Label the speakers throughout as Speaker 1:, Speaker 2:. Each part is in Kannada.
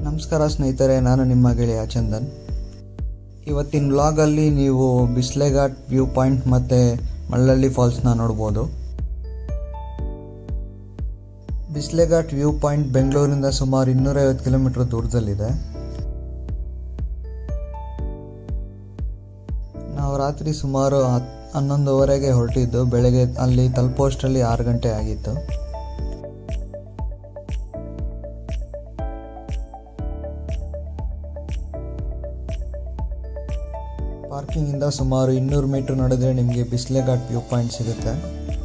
Speaker 1: ನಮಸ್ಕಾರ ಸ್ನೇಹಿತರೆ ನಾನು ನಿಮ್ಮ ಗೆಳೆಯ ಚಂದನ್ ಇವತ್ತಿನ ವ್ಲಾಗಲ್ಲಿ ನೀವು ಬಿಸ್ಲೆಘಾಟ್ ವ್ಯೂ ಪಾಯಿಂಟ್ ಮತ್ತು ಮಳ್ಳಳ್ಳಿ ಫಾಲ್ಸ್ನ ನೋಡ್ಬೋದು ಬಿಸ್ಲೆಘಾಟ್ ವ್ಯೂ ಪಾಯಿಂಟ್ ಬೆಂಗಳೂರಿಂದ ಸುಮಾರು ಇನ್ನೂರೈವತ್ತು ಕಿಲೋಮೀಟರ್ ದೂರದಲ್ಲಿದೆ ನಾವು ರಾತ್ರಿ ಸುಮಾರು ಹತ್ ಹನ್ನೊಂದುವರೆಗೆ ಹೊರಟಿದ್ದು ಬೆಳಗ್ಗೆ ಅಲ್ಲಿ ತಲುಪೋಷ್ಟರಲ್ಲಿ ಆರು ಗಂಟೆ ಆಗಿತ್ತು ಪಾರ್ಕಿಂಗಿಂದ ಸುಮಾರು ಇನ್ನೂರು ಮೀಟರ್ ನಡೆದ್ರೆ ನಿಮಗೆ ಬಿಸ್ಲೆಘಾಟ್ ವ್ಯೂ ಪಾಯಿಂಟ್ ಸಿಗುತ್ತೆ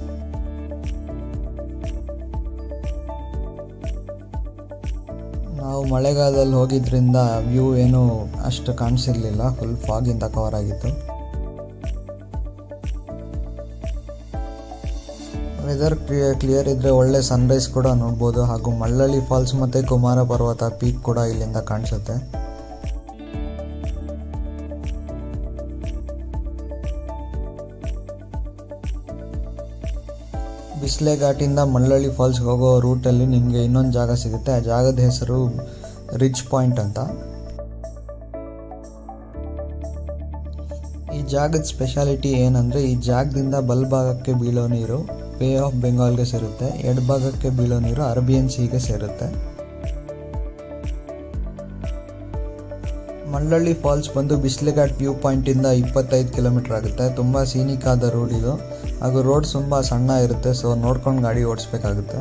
Speaker 1: ನಾವು ಮಳೆಗಾಲದಲ್ಲಿ ಹೋಗಿದ್ರಿಂದ ವ್ಯೂ ಏನು ಅಷ್ಟು ಕಾಣಿಸಿರ್ಲಿಲ್ಲ ಫುಲ್ ಫಾಗಿಂದ ಕವರ್ ಆಗಿತ್ತು ವೆದರ್ ಕ್ಲಿಯರ್ ಇದ್ರೆ ಒಳ್ಳೆ ಸನ್ರೈಸ್ ಕೂಡ ನೋಡ್ಬೋದು ಹಾಗೂ ಮಳ್ಳಳ್ಳಿ ಫಾಲ್ಸ್ ಮತ್ತು ಕುಮಾರ ಪರ್ವತ ಪೀಕ್ ಕೂಡ ಇಲ್ಲಿಂದ ಕಾಣಿಸುತ್ತೆ ಬಿಸ್ಲೆ ಘಾಟಿಂದ ಮಳ್ಳಳ್ಳಿ ಫಾಲ್ಸ್ಗೆ ಹೋಗೋ ರೂಟಲ್ಲಿ ನಿಮಗೆ ಇನ್ನೊಂದು ಜಾಗ ಸಿಗುತ್ತೆ ಆ ಜಾಗದ ಹೆಸರು ರಿಚ್ ಪಾಯಿಂಟ್ ಅಂತ ಈ ಜಾಗದ ಸ್ಪೆಷಾಲಿಟಿ ಏನಂದರೆ ಈ ಜಾಗದಿಂದ ಬಲ್ಭಾಗಕ್ಕೆ ಬೀಳೋ ನೀರು ಬೇ ಆಫ್ ಬೆಂಗಾಲ್ಗೆ ಸೇರುತ್ತೆ ಎಡಭಾಗಕ್ಕೆ ಬೀಳೋ ನೀರು ಅರಬಿಯನ್ ಸೀಗೆ ಸೇರುತ್ತೆ ಮಳ್ಳಳ್ಳಿ ಫಾಲ್ಸ್ ಬಂದು ಬಿಸ್ಲೆಘಾಟ್ ವ್ಯೂ ಪಾಯಿಂಟಿಂದ ಇಪ್ಪತ್ತೈದು ಕಿಲೋಮೀಟರ್ ಆಗುತ್ತೆ ತುಂಬ ಸೀನಿಕ್ ಆದ ರೋಡ್ ಇದು ಹಾಗೂ ರೋಡ್ ತುಂಬ ಸಣ್ಣ ಇರುತ್ತೆ ಸೊ ನೋಡ್ಕೊಂಡು ಗಾಡಿ ಓಡಿಸ್ಬೇಕಾಗುತ್ತೆ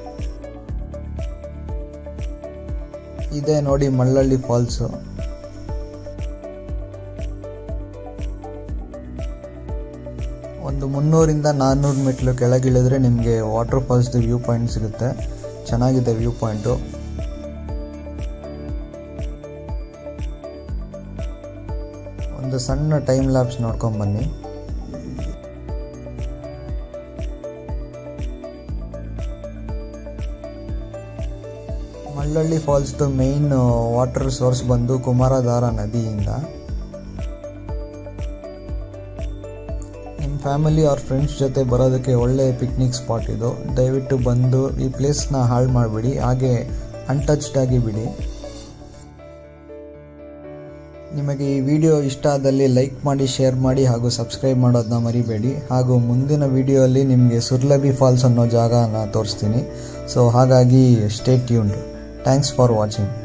Speaker 1: ಇದೆ ನೋಡಿ ಮಳ್ಳಳ್ಳಿ ಫಾಲ್ಸು ಒಂದು ಮುನ್ನೂರಿಂದ ನಾನ್ನೂರು ಮೆಟ್ಲು ಕೆಳಗಿಳಿದ್ರೆ ನಿಮಗೆ ವಾಟರ್ ಫಾಲ್ಸ್ದು ವ್ಯೂ ಪಾಯಿಂಟ್ ಸಿಗುತ್ತೆ ಚೆನ್ನಾಗಿದೆ ವ್ಯೂ ಪಾಯಿಂಟು ಒಂದು ಸಣ್ಣ ಟೈಮ್ ಲ್ಯಾಬ್ಸ್ ನೋಡ್ಕೊಂಡು ಬನ್ನಿ ಮಳ್ಳಳ್ಳಿ ಫಾಲ್ಸ್ದು ಮೇಯ್ನ್ ವಾಟರ್ ಸೋರ್ಸ್ ಬಂದು ಕುಮಾರಧಾರ ನದಿಯಿಂದ ನಿಮ್ಮ ಫ್ಯಾಮಿಲಿ ಅವ್ರ ಫ್ರೆಂಡ್ಸ್ ಜೊತೆ ಬರೋದಕ್ಕೆ ಒಳ್ಳೆ ಪಿಕ್ನಿಕ್ ಸ್ಪಾಟ್ ಇದು ದಯವಿಟ್ಟು ಬಂದು ಈ ಪ್ಲೇಸ್ನ ಹಾಳು ಮಾಡಿಬಿಡಿ ಹಾಗೆ ಅನ್ಟಚ್ಡ್ ಆಗಿ ಬಿಡಿ ನಿಮಗೆ ಈ ವಿಡಿಯೋ ಇಷ್ಟ ಆದಲ್ಲಿ ಲೈಕ್ ಮಾಡಿ ಶೇರ್ ಮಾಡಿ ಹಾಗೂ ಸಬ್ಸ್ಕ್ರೈಬ್ ಮಾಡೋದನ್ನ ಮರಿಬೇಡಿ ಹಾಗೂ ಮುಂದಿನ ವಿಡಿಯೋಲ್ಲಿ ನಿಮಗೆ ಸುರ್ಲಭಿ ಫಾಲ್ಸ್ ಅನ್ನೋ ಜಾಗನ ತೋರಿಸ್ತೀನಿ ಸೊ ಹಾಗಾಗಿ stay tuned thanks for watching